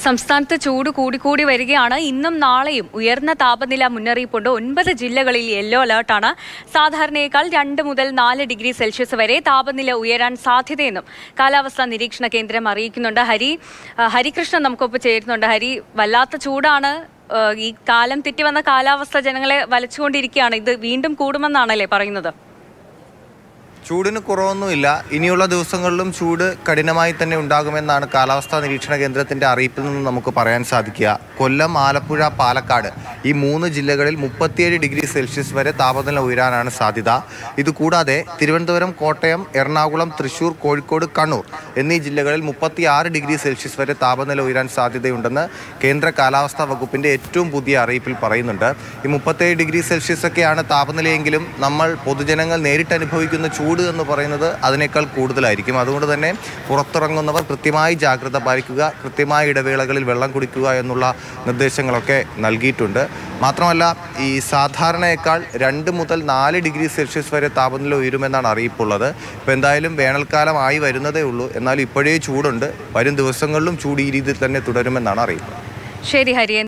സംസ്ഥാനത്ത് ചൂട് കൂടിക്കൂടി വരികയാണ് ഇന്നും നാളെയും ഉയർന്ന താപനില മുന്നറിയിപ്പുണ്ട് ഒൻപത് ജില്ലകളിൽ യെല്ലോ അലേർട്ടാണ് സാധാരണയേക്കാൾ രണ്ട് മുതൽ നാല് ഡിഗ്രി സെൽഷ്യസ് വരെ താപനില ഉയരാൻ സാധ്യതയെന്നും കാലാവസ്ഥാ നിരീക്ഷണ കേന്ദ്രം അറിയിക്കുന്നുണ്ട് ഹരി ആ, ഹരികൃഷ്ണൻ നമുക്കൊപ്പം ചേരുന്നുണ്ട് ഹരി വല്ലാത്ത ചൂടാണ് ആ, ഈ കാലം തെറ്റി വന്ന കാലാവസ്ഥ ജനങ്ങളെ വലച്ചുകൊണ്ടിരിക്കുകയാണ് ഇത് വീണ്ടും കൂടുമെന്നാണല്ലേ പറയുന്നത് ചൂടിന് കുറവൊന്നുമില്ല ഇനിയുള്ള ദിവസങ്ങളിലും ചൂട് കഠിനമായി തന്നെ ഉണ്ടാകുമെന്നാണ് കാലാവസ്ഥാ നിരീക്ഷണ കേന്ദ്രത്തിന്റെ അറിയിപ്പിൽ നിന്ന് നമുക്ക് പറയാൻ സാധിക്കുക കൊല്ലം ആലപ്പുഴ പാലക്കാട് ഈ മൂന്ന് ജില്ലകളിൽ മുപ്പത്തിയേഴ് ഡിഗ്രി സെൽഷ്യസ് വരെ താപനില ഉയരാനാണ് സാധ്യത ഇതുകൂടാതെ തിരുവനന്തപുരം കോട്ടയം എറണാകുളം തൃശൂർ കോഴിക്കോട് കണ്ണൂർ എന്നീ ജില്ലകളിൽ മുപ്പത്തിയാറ് ഡിഗ്രി സെൽഷ്യസ് വരെ താപനില ഉയരാൻ സാധ്യതയുണ്ടെന്ന് കേന്ദ്ര കാലാവസ്ഥാ വകുപ്പിന്റെ ഏറ്റവും പുതിയ അറിയിപ്പിൽ പറയുന്നുണ്ട് ഈ മുപ്പത്തേഴ് ഡിഗ്രി സെൽഷ്യസ് ഒക്കെയാണ് താപനിലയെങ്കിലും നമ്മൾ പൊതുജനങ്ങൾ നേരിട്ട് അനുഭവിക്കുന്ന ചൂട് എന്ന് പറയുന്നത് അതിനേക്കാൾ കൂടുതലായിരിക്കും അതുകൊണ്ട് തന്നെ പുറത്തിറങ്ങുന്നവർ കൃത്യമായി ജാഗ്രത പാലിക്കുക കൃത്യമായ ഇടവേളകളിൽ വെള്ളം കുടിക്കുക എന്നുള്ള നിർദ്ദേശങ്ങളൊക്കെ നൽകിയിട്ടുണ്ട് മാത്രമല്ല ഈ സാധാരണയേക്കാൾ രണ്ട് മുതൽ നാല് ഡിഗ്രി സെൽഷ്യസ് വരെ താപനില ഉയരുമെന്നാണ് അറിയിപ്പുള്ളത് ഇപ്പോൾ എന്തായാലും വേനൽക്കാലമായി വരുന്നതേ ഉള്ളൂ എന്നാൽ ഇപ്പോഴേ ചൂടുണ്ട് വരും ദിവസങ്ങളിലും ചൂട് ഈ രീതിയിൽ തന്നെ തുടരുമെന്നാണ് അറിയിപ്പ് ശരി ഹരി